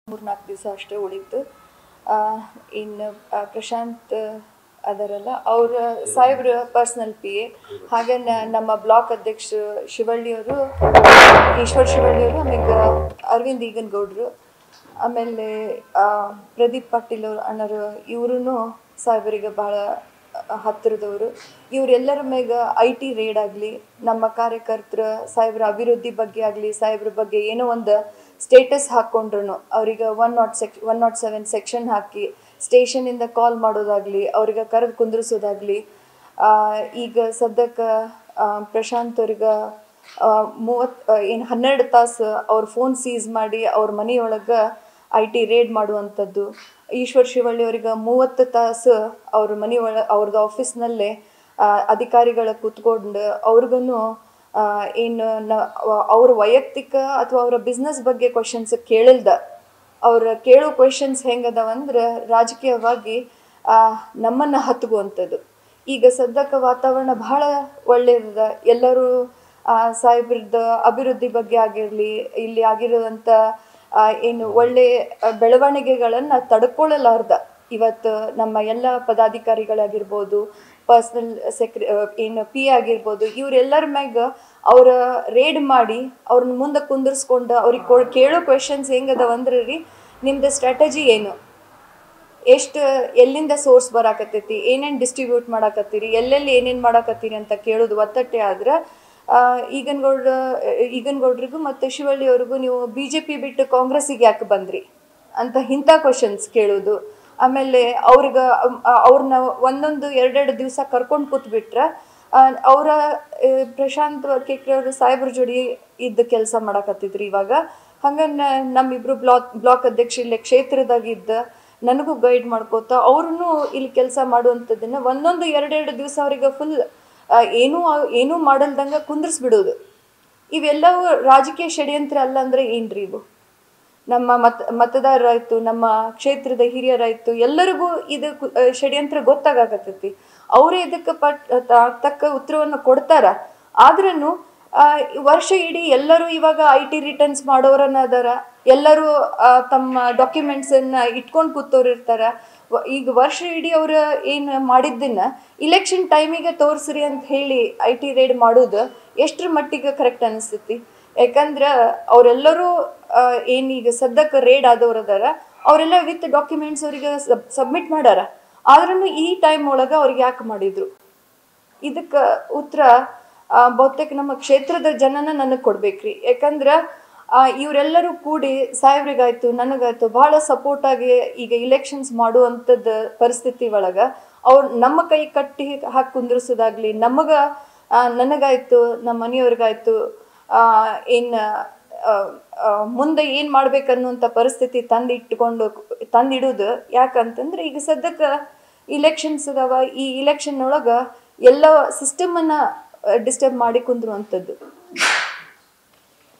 ಮೂರ್ನಾಲ್ಕು ದಿವಸ ಅಷ್ಟೇ ಉಳಿತು ಇನ್ನು ಆ, ಪ್ರಶಾಂತ್ ಅದರಲ್ಲ ಅವ್ರ ಸಾಹೇಬ್ರ ಪರ್ಸ್ನಲ್ ಪಿ ಎ ಹಾಗೆ ನ- ನಮ್ಮ ಬ್ಲಾಕ್ ಅಧ್ಯಕ್ಷರು ಶಿವಳ್ಳಿಯವರು ಈಶ್ವರ್ ಶಿವಳ್ಳಿಯವರು ಆಮೇಲೆ ಅರವಿಂದ್ ಈಗನ್ಗೌಡ್ರು ಆಮೇಲೆ ಆ, ಪ್ರದೀಪ್ ಪಾಟೀಲ್ ಅವ್ರ ಅಣ್ಣರು ಇವರು ಸಾಹೇಬರಿಗೆ ಭಾಳ ಹತ್ತಿರದವರು ಇವರೆಲ್ಲರ ಮೇಗ ಐ ಟಿ ರೇಡ್ ಆಗಲಿ ನಮ್ಮ ಕಾರ್ಯಕರ್ತರ ಸಾಹೇಬ್ರ ಅಭಿವೃದ್ಧಿ ಬಗ್ಗೆ ಆಗಲಿ ಸಾಹೇಬ್ರ ಬಗ್ಗೆ ಏನೋ ಒಂದು ಸ್ಟೇಟಸ್ ಹಾಕ್ಕೊಂಡ್ರು ಅವ್ರಿಗೆ one not sec one not seven section ಹಾಕಿ ಸ್ಟೇಷನಿಂದ ಕಾಲ್ ಮಾಡೋದಾಗಲಿ ಅವ್ರಿಗೆ ಕರೆದು ಕುಂದ್ರಿಸೋದಾಗಲಿ ಈಗ ಸದ್ಯಕ್ಕೆ ಪ್ರಶಾಂತ್ ಅವ್ರಿಗೆ ಮೂವತ್ತು ಏನು ಹನ್ನೆರಡು ತಾಸು ಅವ್ರ ಫೋನ್ ಸೀಸ್ ಮಾಡಿ ಅವ್ರ ಮನೆಯೊಳಗೆ ಐ ಟಿ ರೇಡ್ ಮಾಡುವಂಥದ್ದು ಈಶ್ವರ್ ಶಿವಳ್ಳಿ ಅವ್ರಿಗೆ ಮೂವತ್ತು ತಾಸು ಅವ್ರ ಮನೆ ಒಳ ಅವ್ರದ್ದು ಆಫೀಸ್ನಲ್ಲೇ ಅಧಿಕಾರಿಗಳ ಕೂತ್ಕೊಂಡು ಅವ್ರಿಗೂ ಏನು ನ ಅವ್ರ ವೈಯಕ್ತಿಕ ಅಥವಾ ಅವರ ಬಿಸ್ನೆಸ್ ಬಗ್ಗೆ ಕ್ವಶನ್ಸ್ ಕೇಳಿಲ್ದ ಅವ್ರ ಕೇಳೋ ಕ್ವೆಶನ್ಸ್ ಹೆಂಗದವಂದ್ರೆ ರಾಜಕೀಯವಾಗಿ ನಮ್ಮನ್ನು ಹತ್ಗುವಂಥದ್ದು ಈಗ ಸದ್ಯಕ್ಕೆ ವಾತಾವರಣ ಬಹಳ ಒಳ್ಳೆಯದ ಎಲ್ಲರೂ ಸಾಹೇಬ್ರದ್ದು ಅಭಿವೃದ್ಧಿ ಬಗ್ಗೆ ಆಗಿರಲಿ ಇಲ್ಲಿ ಆಗಿರೋದಂಥ ಆ, ಏನು ಒಳ್ಳೆ ಆ, ಬೆಳವಣಿಗೆಗಳನ್ನು ತಡ್ಕೊಳ್ಳಲಾರ್ದ ಇವತ್ತು ನಮ್ಮ ಎಲ್ಲ ಪದಾಧಿಕಾರಿಗಳಾಗಿರ್ಬೋದು ಪರ್ಸ್ನಲ್ ಸೆಕ್ರೆ ಏನು ಪಿ ಆಗಿರ್ಬೋದು ಇವರೆಲ್ಲರ ಮ್ಯಾಗ ಅವರ ರೇಡ್ ಮಾಡಿ ಅವ್ರನ್ನ ಮುಂದೆ ಕುಂದಿರ್ಸ್ಕೊಂಡು ಅವ್ರಿಗೆ ಕೊ ಕೇಳೋ ಕ್ವೆಶನ್ಸ್ ಹೆಂಗದವ ಅಂದ್ರೆ ರೀ ನಿಮ್ದು ಸ್ಟ್ರಾಟಜಿ ಏನು ಎಷ್ಟು ಎಲ್ಲಿಂದ ಸೋರ್ಸ್ ಬರಾಕತ್ತೈತಿ ಏನೇನು ಡಿಸ್ಟ್ರಿಬ್ಯೂಟ್ ಮಾಡಾಕತ್ತೀರಿ ಎಲ್ಲೆಲ್ಲಿ ಏನೇನು ಮಾಡಾಕತ್ತೀರಿ ಅಂತ ಕೇಳೋದು ಒತ್ತಟ್ಟೆ ಆದ್ರೆ ಈಗನ್ಗೌಡ ಈಗನ್ಗೌಡ್ರಿಗೂ ಮತ್ತು ಶಿವಳ್ಳಿ ಅವ್ರಿಗೂ ನೀವು ಬಿ ಜೆ ಪಿ ಬಿಟ್ಟು ಕಾಂಗ್ರೆಸ್ಸಿಗೆ ಯಾಕೆ ಬಂದ್ರಿ ಅಂತ ಇಂಥ ಕ್ವಶನ್ಸ್ ಕೇಳೋದು ಆಮೇಲೆ ಅವ್ರಿಗೆ ಅವ್ರನ್ನ ಒಂದೊಂದು ಎರಡೆರಡು ದಿವಸ ಕರ್ಕೊಂಡು ಕೂತ್ಬಿಟ್ರೆ ಅವರ ಪ್ರಶಾಂತ್ ಕೇಕ್ರೆ ಅವರು ಸಾಹೇಬ್ರ ಜೋಡಿ ಇದ್ದ ಕೆಲಸ ಮಾಡಾಕತ್ತಿದ್ರಿ ಇವಾಗ ಹಂಗೆ ನಮ್ಮಿಬ್ರು ಬ್ಲಾಕ್ ಬ್ಲಾಕ್ ಅಧ್ಯಕ್ಷ ಇಲ್ಲೇ ಕ್ಷೇತ್ರದಾಗಿದ್ದ ನನಗೂ ಗೈಡ್ ಮಾಡ್ಕೋತ ಅವ್ರೂ ಇಲ್ಲಿ ಕೆಲಸ ಮಾಡುವಂಥದ್ದನ್ನ ಒಂದೊಂದು ಎರಡೆರಡು ದಿವಸ ಅವ್ರಿಗೆ ಫುಲ್ ಏನೂ ಏನೂ ಮಾಡಲ್ದಂಗೆ ಕುಂದ್ರಿಸ್ಬಿಡೋದು ಇವೆಲ್ಲವೂ ರಾಜಕೀಯ ಷಡ್ಯಂತ್ರ ಅಲ್ಲ ಅಂದರೆ ಏನ್ರಿ ಇವು ನಮ್ಮ ಮತ ಮತದಾರರಾಯ್ತು ನಮ್ಮ ಕ್ಷೇತ್ರದ ಹಿರಿಯರಾಯ್ತು ಎಲ್ಲರಿಗೂ ಇದು ಕು- ಆ, ಷಡ್ಯಂತ್ರ ಗೊತ್ತಾಗಕತ್ತೈತಿ ಅವರೇ ಇದಕ್ಕೆ ಪಟ್ ತ- ತಕ್ಕ ಉತ್ತರವನ್ನು ಕೊಡ್ತಾರ ಆದ್ರೂ ವರ್ಷ ಇಡೀ ಎಲ್ಲರೂ ಇವಾಗ ಐ ಟಿ ರಿಟರ್ನ್ಸ್ ಮಾಡೋರನ್ನ ಅದಾರ ಎಲ್ಲರೂ ಆ, ತಮ್ಮ ಡಾಕ್ಯುಮೆಂಟ್ಸನ್ನು ಇಟ್ಕೊಂಡು ಕೂತವ್ರು ಇರ್ತಾರ ವ- ಈಗ ವರ್ಷ ಇಡೀ ಅವ್ರು ಏನು ಮಾಡಿದ್ದನ್ನ ಇಲೆಕ್ಷನ್ ಟೈಮಿಗೆ ತೋರಿಸ್ರಿ ಅಂತ ಹೇಳಿ ಐ ಟಿ ರೇಡ್ ಮಾಡೋದು ಎಷ್ಟರ ಮಟ್ಟಿಗೆ ಕರೆಕ್ಟ್ ಅನಿಸ್ತೈತಿ ಯಾಕಂದ್ರೆ ಅವರೆಲ್ಲರೂ ಏನೀಗ ಸದ್ಯಕ್ಕೆ ರೇಡ್ ಆದವ್ರು ಅದಾರ ಅವರೆಲ್ಲ ವಿತ್ ಡಾಕ್ಯುಮೆಂಟ್ಸ್ ಅವರಿಗೆ ಸಬ್ಮಿಟ್ ಮಾಡ್ಯಾರ ಆದ್ರೂ ಈ ಟೈಮ್ ಒಳಗೆ ಅವ್ರಿಗೆ ಯಾಕೆ ಮಾಡಿದ್ರು ಇದಕ್ಕೆ ಉತ್ತರ ಆ, ಬಹುತೇಕ ನಮ್ಮ ಕ್ಷೇತ್ರದ ಜನನ ನನಗೆ ಕೊಡ್ಬೇಕ್ರಿ ಯಾಕಂದ್ರೆ ಆ, ಇವರೆಲ್ಲರೂ ಕೂಡಿ ಸಾಹೇಬ್ರಿಗಾಯ್ತು ನನಗಾಯ್ತು ಬಹಳ ಸಪೋರ್ಟ್ ಆಗಿ ಈಗ ಇಲೆಕ್ಷನ್ಸ್ ಮಾಡುವಂಥದ್ದು ಪರಿಸ್ಥಿತಿ ಒಳಗೆ ಅವ್ರು ನಮ್ಮ ಕೈ ಕಟ್ಟಿ ಹಾಕಿ ಕುಂದ್ರಿಸೋದಾಗ್ಲಿ ನಮಗೆ ನನಗಾಯ್ತು ನಮ್ಮ ಮನೆಯವ್ರಿಗಾಯ್ತು ಏನು ಮುಂದೆ ಏನು ಮಾಡ್ಬೇಕನ್ನುವಂಥ ಪರಿಸ್ಥಿತಿ ತಂದು ಇಟ್ಕೊಂಡು ತಂದಿಡೋದು ಯಾಕಂತಂದ್ರೆ ಈಗ ಸದ್ಯಕ್ಕೆ ಇಲೆಕ್ಷನ್ಸ್ ಅದಾವ ಈ ಇಲೆಕ್ಷನ್ ಒಳಗೆ ಎಲ್ಲ ಸಿಸ್ಟಮನ್ನು ಡಿಸ್ಟರ್ಬ್ ಮಾಡಿ ಕುಂದ್ರುವಂಥದ್ದು